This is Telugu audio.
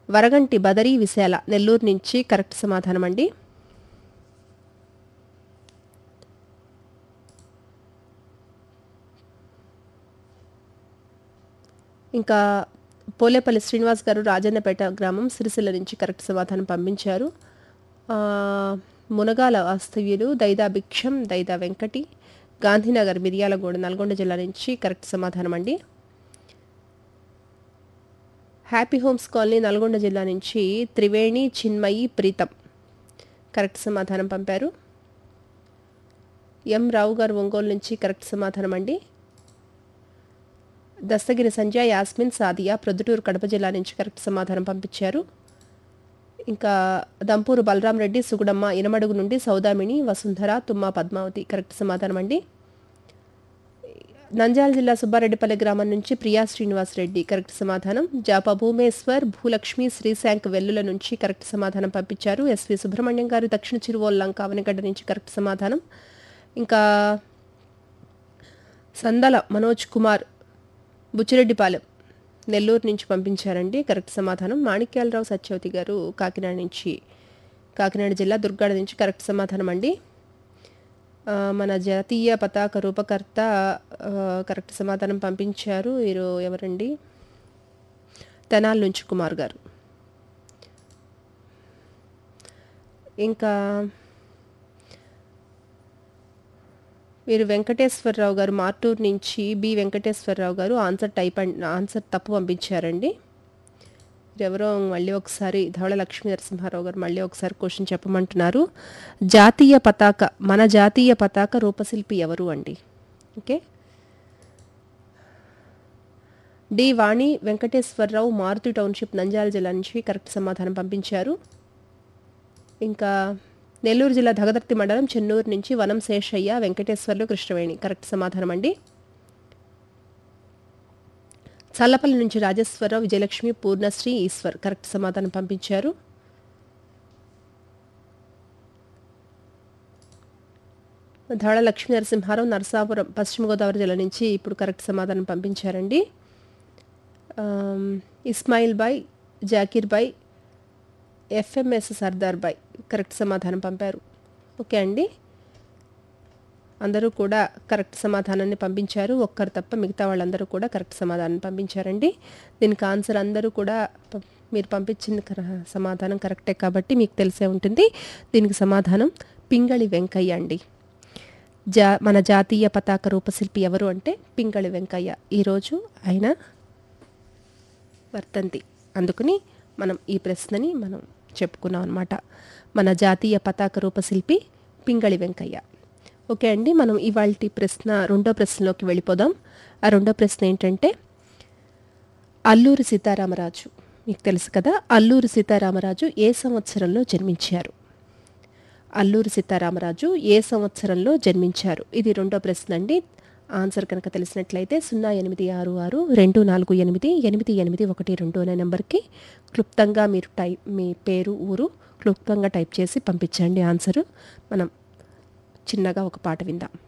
వరగంటి బదరీ విశాల నెల్లూరు నుంచి కరెక్ట్ సమాధానం అండి ఇంకా పోలేపల్లి శ్రీనివాస్ గారు రాజన్నపేట గ్రామం సిరిసిల్ల నుంచి కరెక్ట్ సమాధానం పంపించారు ఆ, మునగాల వాస్తవ్యులు దైదా భిక్షం దైదా వెంకటి గాంధీనగర్ మిర్యాలగూడ నల్గొండ జిల్లా నుంచి కరెక్ట్ సమాధానం అండి హ్యాపీ హోమ్స్ కాలనీ నల్గొండ జిల్లా నుంచి త్రివేణి చిన్మయి ప్రీతం కరెక్ట్ సమాధానం పంపారు ఎం రావు గారు ఒంగోలు నుంచి కరెక్ట్ సమాధానం అండి దస్తగిరి సంజయ్ యాస్మిన్ సాదియా ప్రొద్దుటూరు కడప జిల్లా నుంచి కరెక్ట్ సమాధానం పంపించారు ఇంకా దంపూరు బలరాం రెడ్డి సుగుడమ్మ ఇనమడుగు నుండి సౌదామిని వసుంధర తుమ్మ పద్మావతి కరెక్ట్ సమాధానం అండి నంద్యాల జిల్లా సుబ్బారెడ్డిపల్లి గ్రామం నుంచి ప్రియా శ్రీనివాస్ రెడ్డి కరెక్ట్ సమాధానం జాపా భూమేశ్వర్ భూలక్ష్మి శ్రీశాంక్ వెల్లుల నుంచి కరెక్ట్ సమాధానం పంపించారు ఎస్వి సుబ్రహ్మణ్యం గారు దక్షిణ చిరువోల్లంక అవనిగడ్డ నుంచి కరెక్ట్ సమాధానం ఇంకా సందల మనోజ్ కుమార్ బుచ్చిరెడ్డిపాలెం నెల్లూరు నుంచి పంపించారండి కరెక్ట్ సమాధానం మాణిక్యాలరావు సత్యవతి గారు కాకినాడ నుంచి కాకినాడ జిల్లా దుర్గాడ నుంచి కరెక్ట్ సమాధానం అండి ఆ, మన జాతీయ పతాక రూపకర్త ఆ, కరెక్ట్ సమాధానం పంపించారు వీరు ఎవరండి తెనాల నుంచి కుమార్ గారు ఇంకా వీరు వెంకటేశ్వరరావు గారు మార్టూర్ నుంచి బి వెంకటేశ్వరరావు గారు ఆన్సర్ టైప్ అండ్ ఆన్సర్ తప్పు పంపించారండి ఎవరో మళ్ళీ ఒకసారి ధవళ లక్ష్మీ నరసింహారావు గారు మళ్ళీ ఒకసారి క్వశ్చన్ చెప్పమంటున్నారు జాతీయ పతాక మన జాతీయ పతాక రూపశిల్పి ఎవరు అండి okay D Vani Venkateswararao Maruti township Nandyal జిల్లా నుంచి కరెక్ట్ సమాధానం పంపించారు ఇంకా నెల్లూరు జిల్లా దగదర్తి మండలం చెన్నూరు నుంచి వనం శేషయ్య వెంకటేశ్వర్లు కృష్ణవేణి కరెక్ట్ సమాధానం అండి చల్లపల్లి నుంచి రాజేశ్వరరావు విజయలక్ష్మి పూర్ణశ్రీ ఈశ్వర్ కరెక్ట్ సమాధానం పంపించారు ధవళ లక్ష్మీ నరసింహారావు నరసాపురం పశ్చిమ గోదావరి జిల్లా నుంచి ఇప్పుడు కరెక్ట్ సమాధానం పంపించారండి ఆమ్, ఇస్మాయిల్ బాయ్ జాకీర్ బాయ్ ఎఫ్ఎంఎస్ సర్దార్ బాయ్ కరెక్ట్ సమాధానం పంపారు ఓకే అండి అందరూ కూడా కరెక్ట్ సమాధానాన్ని పంపించారు ఒక్కరు తప్ప మిగతా వాళ్ళందరూ కూడా కరెక్ట్ సమాధానం పంపించారండి దీనికి ఆన్సర్ అందరూ కూడా ప- మీరు పంపించిన కర- సమాధానం కరెక్టే కాబట్టి మీకు తెలిసే ఉంటుంది దీనికి సమాధానం పింగళి వెంకయ్య అండి జా మన జాతీయ పతాక రూపశిల్పి ఎవరు అంటే పింగళి వెంకయ్య ఈరోజు ఆయన వర్తంతి అందుకని మనం ఈ ప్రశ్నని మనం చెప్పుకున్నాం అనమాట మన జాతీయ పతాక రూపశిల్పి పింగళి వెంకయ్య ఓకే అండి మనం ఇవాళ ప్రశ్న రెండో ప్రశ్నలోకి వెళ్ళిపోదాం ఆ రెండో ప్రశ్న ఏంటంటే అల్లూరి సీతారామరాజు మీకు తెలుసు కదా అల్లూరి సీతారామరాజు ఏ సంవత్సరంలో జన్మించారు అల్లూరి సీతారామరాజు ఏ సంవత్సరంలో జన్మించారు ఇది రెండో ప్రశ్న అండి ఆన్సర్ కనుక తెలిసినట్లయితే సున్నా ఎనిమిది ఆరు ఆరు రెండు నాలుగు ఎనిమిది ఎనిమిది ఎనిమిది ఒకటి రెండు అనే నెంబర్కి క్లుప్తంగా మీరు టైప్ మీ పేరు ఊరు క్లుప్తంగా టైప్ చేసి పంపించండి ఆన్సరు మనం చిన్నగా ఒక పాట విందాం